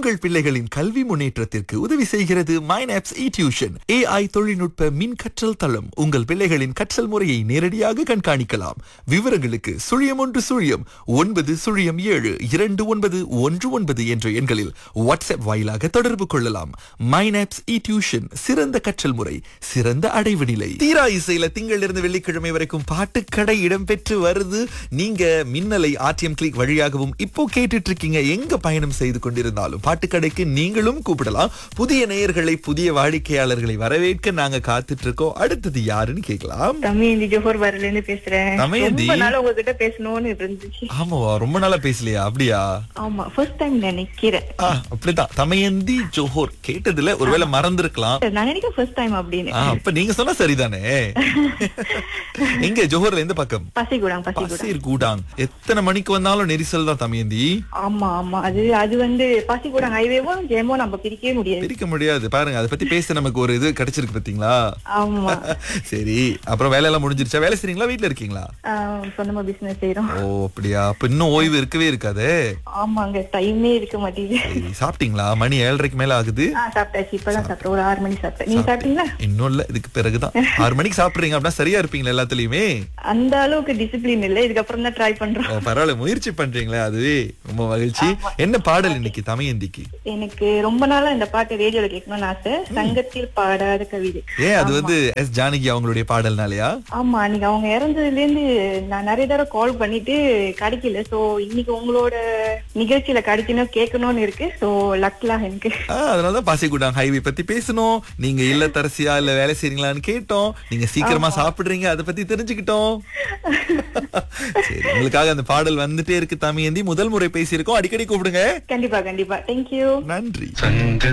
உங்கள் பிள்ளைகளின் கல்வி முன்னேற்றத்திற்கு உதவி செய்கிறது மைனாப்ஸ் இ டியூஷன் ஏஐ தொழில்நுட்ப மின் கற்றல் தளம் உங்கள் பிள்ளைகளின் கற்றல் முறையை நேரடியாக கண்காணிக்கலாம் விவரங்களுக்கு சுழியம் ஒன்று சுழியம் ஒன்பது சுழியம் ஏழு இரண்டு ஒன்பது ஒன்று ஒன்பது என்ற எண்களில் வாட்ஸ்அப் வாயிலாக தொடர்பு கொள்ளலாம் மைனாப்ஸ் இ டியூஷன் சிறந்த கற்றல் முறை சிறந்த அடைவு நிலை தீரா இசையில திங்களிலிருந்து வெள்ளிக்கிழமை வரைக்கும் பாட்டுக்கடை இடம்பெற்று வருது நீங்க மின்னலை ஆர்டிஎம் கிளிக் வழியாகவும் இப்போ கேட்டுட்டு இருக்கீங்க எங்க பயணம் செய்து கொண்டிருந்தாலும் பாட்டுக்கடைக்கு நீங்களும் கூப்பிடலாம் புதிய நேயர்களை புதிய வாடிக்கையாளர்களை வரவேற்க நாங்க காத்துட்டு இருக்கோம் அடுத்தது யாருன்னு கேட்கலாம் தமையந்தி ஜோஹர் வரல இருந்து பேசுறேன் தமயந்தி? ரொம்ப நாள் உங்ககிட்ட பேசணும்னு இருந்துச்சு ஆமாவா ரொம்ப நாளா பேசலையா அப்படியா ஆமா ஃபர்ஸ்ட் டைம் நினைக்கிறேன் ஆ, அப்படிதான் தமயந்தி ஜோஹர் கேட்டதுல ஒருவேளை மறந்திருக்கலாம் நான் நினைக்கிறேன் ஃபர்ஸ்ட் டைம் அப்படின்னு ஆ, அப்ப நீங்க சொன்னா சரிதானே எங்க ஜோஹர்ல எந்த பக்கம் பசிகுடாங் பசிகுடாங் பசீர் கூடாங் எத்தனை மணிக்கு வந்தாலும் நெரிசல் தான் தமயந்தி ஆமா ஆமா அது அது வந்து பசிகுடாங் ஹைவேவும் ஜெயமோ நம்ம பிரிக்கவே முடியாது பிரிக்க முடியாது பாருங்க அதை பத்தி பேச நமக்கு ஒரு இது கிடைச்சிருக்கு பாத்தீங்களா ஆமா சரி அப்புறம் வேலையெல்லாம் முடிஞ்சிருச்சா வேலை செய்றீங்களா வீட்ல இருக்கீங்களா ஆஹ் சொந்தமா பிசினஸ் செய்யறோம் ஓ அப்படியா அப்ப இன்னும் ஓய்வு இருக்கவே இருக்காதே ஆமாங்க டைமே இருக்க மாட்டேங்குது சரி சாப்பிட்டீங்களா மணி ஏழரைக்கு மேல ஆகுது ஆ சாப்பிட்டாச்சு இப்பதான் சாப்பிட்டேன் ஒரு ஆறு மணி சாப்பிட்டேன் நீங்க சாப்பிட்டீங்களா இன்னும் இல்ல இதுக்கு பிறகுதான் ஆறு மணிக்கு சாப்பிடுறீங்க அப்படின்னா சரியா இருப்பீங்களா எல்லாத்துலயுமே அந்த அளவுக்கு டிசிப்ளின் இல்ல இதுக்கப்புறம் தான் ட்ரை பண்றோம் ஓ, பரவாயில்ல முயற்சி பண்றீங்களே அதுவே ரொம்ப மகிழ்ச்சி என்ன பாடல் இன்னைக்கு தமயந்திக்கு எனக்கு ரொம்ப நாளா இந்த பாட்டு ரேடியோல கேட்கணும்னு ஆசை சங்கத்தில் பாடாத கவிதை ஏன் அது வந்து எஸ் ஜானகி அவங்களுடைய பாடல்னாலயா ஆமா அன்னைக்கு அவங்க இறந்ததுல இருந்து நான் நிறைய தடவை கால் பண்ணிட்டு கிடைக்கல சோ இன்னைக்கு உங்களோட நிகழ்ச்சியில கிடைக்கணும் கேட்கணும்னு இருக்கு சோ லக்லாம் எனக்கு ஆ, அதனாலதான் பாசிக்குடாங் ஹைவே பத்தி பேசணும் நீங்க இல்லத்தரசியா இல்ல வேலை செய்றீங்களான்னு கேட்டோம் நீங்க சீக்கிரமா சாப்பிடுறீங்க அதை பத்தி தெரிஞ்சுக்கிட்டோம் சரி உங்களுக்காக அந்த பாடல் வந்துட்டே இருக்கு தமியந்தி முதல் முறை பேசியிருக்கோம் அடிக்கடி கூப்பிடுங்க கண்டிப்பா கண்டிப்பா தேங்க்யூ நன்றி சங்க